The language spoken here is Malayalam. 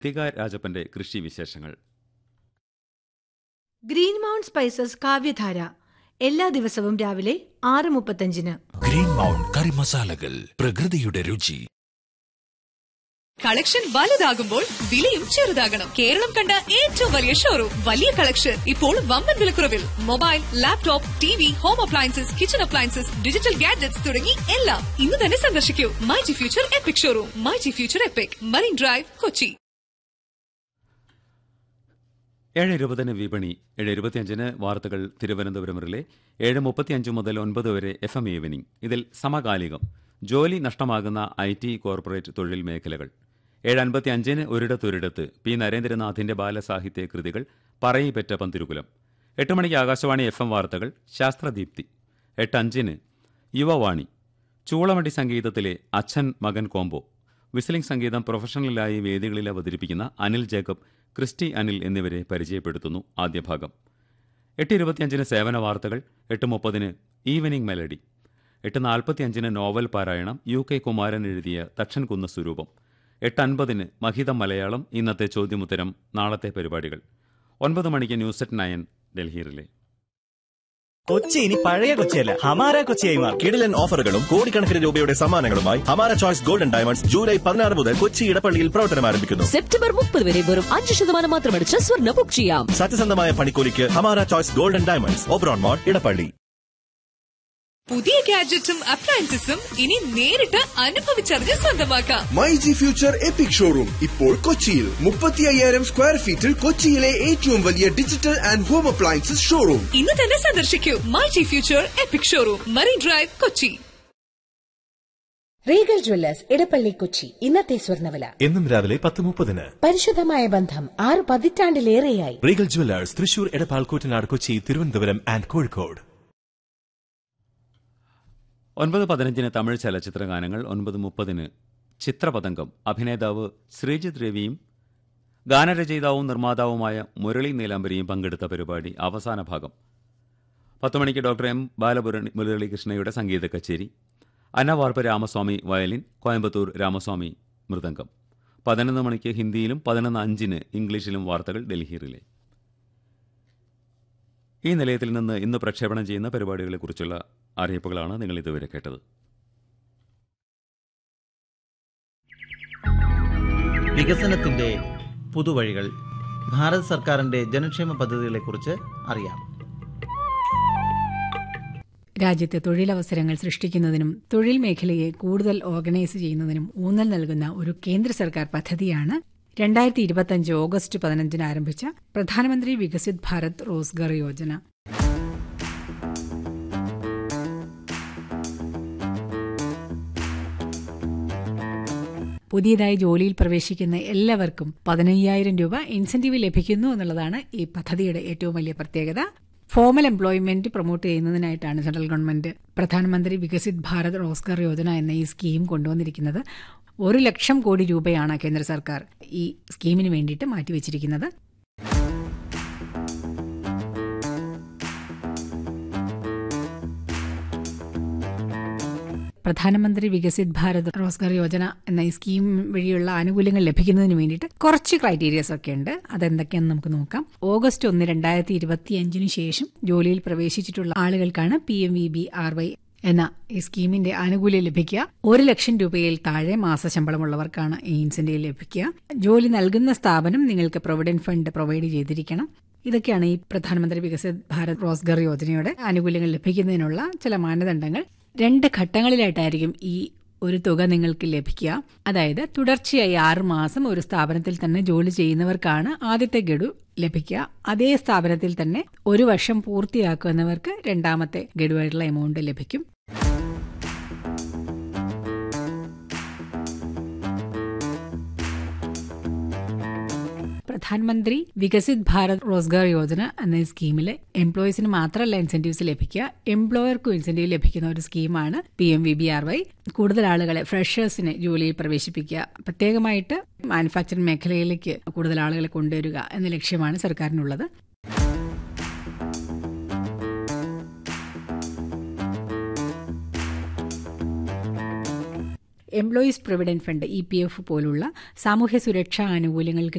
തിക രാജപ്പന്റെ കൃഷി വിശേഷങ്ങൾ ഗ്രീൻ മൗണ്ട് സ്പൈസസ് കാവ്യധാര എല്ലാ ദിവസവും രാവിലെ ആറ് മുപ്പത്തഞ്ചിന് ഗ്രീൻ മൗണ്ട് കറി മസാലകൾ പ്രകൃതിയുടെ രുചി കളക്ഷൻ വലുതാകുമ്പോൾ വിലയും ചെറുതാകണം കേരളം കണ്ട ഏറ്റവും വലിയ ഷോറൂം വലിയ കളക്ഷൻ ഇപ്പോൾ വമ്പൻ വിലക്കുറവിൽ mobile laptop T V home appliances kitchen appliances digital gadgets തുടങ്ങി എല്ലാം ഇന്ന് തന്നെ സന്ദർശിക്കൂ my G future epic showroom my G future epic marine drive Kochi ഏഴ് ഇരുപതിന് വിപണി ഏഴ് ഇരുപത്തിയഞ്ചിന് വാർത്തകൾ തിരുവനന്തപുരം റിലേ ഏഴ് മുപ്പത്തിയഞ്ച് മുതൽ ഒൻപത് വരെ എഫ് എം ഈവനിംഗ് ഇതിൽ സമകാലികം ജോലി നഷ്ടമാകുന്ന ഐ ടി കോർപ്പറേറ്റ് തൊഴിൽ മേഖലകൾ ഏഴ് അൻപത്തി അഞ്ചിന് ഒരിടത്തൊരിടത്ത് പി നരേന്ദ്രനാഥിന്റെ ബാലസാഹിത്യ കൃതികൾ പറയിപ്പറ്റ പന്തിരുകുലം എട്ട് മണിക്ക് ആകാശവാണി എഫ് എം വാർത്തകൾ ശാസ്ത്രദീപ്തി എട്ട് അഞ്ചിന് യുവവാണി ചൂളമടി സംഗീതത്തിലെ അച്ഛൻ മകൻ കോംബോ വിസിലിംഗ് സംഗീതം പ്രൊഫഷണലായി വേദികളിൽ അവതരിപ്പിക്കുന്ന അനിൽ ജേക്കബ് ക്രിസ്റ്റി അനിൽ എന്നിവരെ പരിചയപ്പെടുത്തുന്നു ആദ്യ ഭാഗം എട്ട് ഇരുപത്തിയഞ്ചിന് സേവന വാർത്തകൾ എട്ട് മുപ്പതിന് ഈവനിംഗ് മെലഡി എട്ട് നാൽപ്പത്തിയഞ്ചിന് നോവൽ പാരായണം യു കെ കുമാരൻ എഴുതിയ തക്ഷൻ കുന്ന സ്വരൂപം എട്ട് അൻപതിന് മഹിതം മലയാളം ഇന്നത്തെ ചോദ്യമുത്തരം നാളത്തെ പരിപാടികൾ ഒൻപത് മണിക്ക് news at nine Delhi relay Kochi ഇനി പഴയ കൊച്ചിയല്ല ഹമാര കൊച്ചിയായി മാറും കിടിലൻ ഓഫറുകളും കോടിക്കണക്കിന് രൂപയുടെ സമ്മാനങ്ങളുമായി ഹമാര ചോയ്സ് ഗോൾഡൻ ഡയമണ്ട്സ് ജൂലൈ പതിനാറ് മുതൽ കൊച്ചി ഇടപ്പള്ളിയിൽ പ്രവർത്തനം ആരംഭിക്കുന്നു സെപ്റ്റംബർ മുപ്പത് വരെ വെറും അഞ്ച് ശതമാനം മാത്രമടിച്ച് സ്വർണ്ണ ബുക്ക് ചെയ്യാം സത്യസന്ധമായ പണിക്കൂലിക്ക് ഹമാര choice golden diamonds Oberon mall Edappally പുതിയ ഗാഡ്ജറ്റും അപ്ലയൻസസും ഇനി നേരിട്ട് അനുഭവിച്ചറിഞ്ഞ് സ്വന്തമാക്കാം my G future epic showroom ഇപ്പോൾ കൊച്ചിയിൽ മുപ്പത്തി അയ്യായിരം സ്ക്വയർ ഫീറ്റിൽ കൊച്ചിയിലെ ഏറ്റവും വലിയ digital and home appliances showroom ഇന്ന് തന്നെ സന്ദർശിക്കൂ my G future epic showroom marine drive Kochi Regal Jewellers Edappally Kochi ഇന്നത്തെ സ്വർണ്ണവില എന്നും രാവിലെ പത്ത് മുപ്പതിന് പരിശുദ്ധമായ ബന്ധം ആറ് പതിറ്റാണ്ടിലേറെയായി Regal Jewellers Thrissur Edappal Koottanad Kochi Thiruvananthapuram and Kozhikode ഒൻപത് പതിനഞ്ചിന് തമിഴ് ചലച്ചിത്ര ഗാനങ്ങൾ ഒൻപത് മുപ്പതിന് ചിത്രപതംഗം അഭിനേതാവ് ശ്രീജിത് രവിയും ഗാനരചയിതാവും നിർമ്മാതാവുമായ മുരളി നീലാംബരിയും പങ്കെടുത്ത പരിപാടി അവസാന ഭാഗം പത്ത് മണിക്ക് ഡോക്ടർ എം ബാലമുരളി മുരളീകൃഷ്ണയുടെ സംഗീത കച്ചേരി അന്നവാർപ്പ് രാമസ്വാമി വയലിൻ കോയമ്പത്തൂർ രാമസ്വാമി മൃദംഗം പതിനൊന്ന് മണിക്ക് ഹിന്ദിയിലും പതിനൊന്ന് അഞ്ചിന് ഇംഗ്ലീഷിലും വാർത്തകൾ ഡൽഹി റിലേ ഈ നിലയത്തിൽ നിന്ന് ഇന്ന് പ്രക്ഷേപണം ചെയ്യുന്ന പരിപാടികളെക്കുറിച്ചുള്ള അറിയിപ്പുകളാണ് നിങ്ങൾ ഇതുവരെ കേട്ടത് വികസനത്തിന്റെ പുതുവഴികൾ ഭാരത് സർക്കാരിന്റെ ജനക്ഷേമ പദ്ധതികളെക്കുറിച്ച് അറിയാം രാജ്യത്ത് തൊഴിലവസരങ്ങൾ സൃഷ്ടിക്കുന്നതിനും തൊഴിൽ മേഖലയെ കൂടുതൽ ഓർഗനൈസ് ചെയ്യുന്നതിനും ഊന്നൽ നൽകുന്ന ഒരു കേന്ദ്ര സർക്കാർ പദ്ധതിയാണ് രണ്ടായിരത്തി ഇരുപത്തിയഞ്ച് ഓഗസ്റ്റ് പതിനഞ്ചിന് ആരംഭിച്ച പ്രധാനമന്ത്രി വികസിത് ഭാരത് റോസ്ഗർ യോജന പുതിയതായി ജോലിയിൽ പ്രവേശിക്കുന്ന എല്ലാവർക്കും പതിനയ്യായിരം രൂപ ഇൻസെന്റീവ് ലഭിക്കുന്നു എന്നുള്ളതാണ് ഈ പദ്ധതിയുടെ ഏറ്റവും വലിയ പ്രത്യേകത ഫോമൽ എംപ്ലോയ്മെന്റ് പ്രൊമോട്ട് ചെയ്യുന്നതിനായിട്ടാണ് സെൻട്രൽ ഗവൺമെന്റ് പ്രധാനമന്ത്രി വികസിത് ഭാരത് റോസ്ഗർ യോജന എന്ന ഈ സ്കീം കൊണ്ടുവന്നിരിക്കുന്നത് ഒരു ലക്ഷം കോടി രൂപയാണ് കേന്ദ്ര സർക്കാർ ഈ സ്കീമിന് വേണ്ടിയിട്ട് മാറ്റിവെച്ചിരിക്കുന്നത് പ്രധാനമന്ത്രി വികസിത് ഭാരത് റോസ്ഗർ യോജന എന്ന ഈ സ്കീം വഴിയുള്ള ആനുകൂല്യങ്ങൾ ലഭിക്കുന്നതിന് വേണ്ടിയിട്ട് കുറച്ച് ക്രൈറ്റീരിയസ് ഒക്കെ ഉണ്ട് അതെന്തൊക്കെയാണെന്ന് നമുക്ക് നോക്കാം ഓഗസ്റ്റ് ഒന്ന് രണ്ടായിരത്തി ഇരുപത്തിയഞ്ചിനു ശേഷം ജോലിയിൽ പ്രവേശിച്ചിട്ടുള്ള ആളുകൾക്കാണ് P M V B R Y എന്ന ഈ സ്കീമിന്റെ ആനുകൂല്യം ലഭിക്കുക ഒരു ലക്ഷം രൂപയിൽ താഴെ മാസശമ്പളമുള്ളവർക്കാണ് ഈ ഇൻസെന്റീവ് ലഭിക്കുക ജോലി നൽകുന്ന സ്ഥാപനം നിങ്ങൾക്ക് പ്രൊവിഡന്റ് ഫണ്ട് പ്രൊവൈഡ് ചെയ്തിരിക്കണം ഇതൊക്കെയാണ് ഈ പ്രധാനമന്ത്രി വികസിത് ഭാരത് റോസ്ഗർ യോജനയുടെ ആനുകൂല്യങ്ങൾ ലഭിക്കുന്നതിനുള്ള ചില മാനദണ്ഡങ്ങൾ രണ്ട് ഘട്ടങ്ങളിലായിട്ടായിരിക്കും ഈ ഒരു തുക നിങ്ങൾക്ക് ലഭിക്കുക അതായത് തുടർച്ചയായി ആറ് മാസം ഒരു സ്ഥാപനത്തിൽ തന്നെ ജോലി ചെയ്യുന്നവർക്കാണ് ആദ്യത്തെ ഗഡു ലഭിക്കുക അതേ സ്ഥാപനത്തിൽ തന്നെ ഒരു വർഷം പൂർത്തിയാക്കുന്നവർക്ക് രണ്ടാമത്തെ ഗഡുവായിട്ടുള്ള എമൗണ്ട് ലഭിക്കും പ്രധാനമന്ത്രി വികസിത് ഭാരത് റോസ്ഗാർ യോജന എന്ന ഈ സ്കീമിൽ എംപ്ലോയീസിന് മാത്രമല്ല ഇൻസെന്റീവ്സ് ലഭിക്കുക എംപ്ലോയർക്കും ഇൻസെന്റീവ് ലഭിക്കുന്ന ഒരു സ്കീമാണ് P M V B R Y കൂടുതൽ ആളുകളെ ഫ്രഷേഴ്സിനെ ജോലിയിൽ പ്രവേശിപ്പിക്കുക പ്രത്യേകമായിട്ട് മാനുഫാക്ചറിംഗ് മേഖലയിലേക്ക് കൂടുതൽ ആളുകളെ കൊണ്ടുവരിക എന്ന ലക്ഷ്യമാണ് സർക്കാരിനുള്ളത് employees provident fund E P F പോലുള്ള സാമൂഹ്യ സുരക്ഷാ ആനുകൂല്യങ്ങൾക്ക്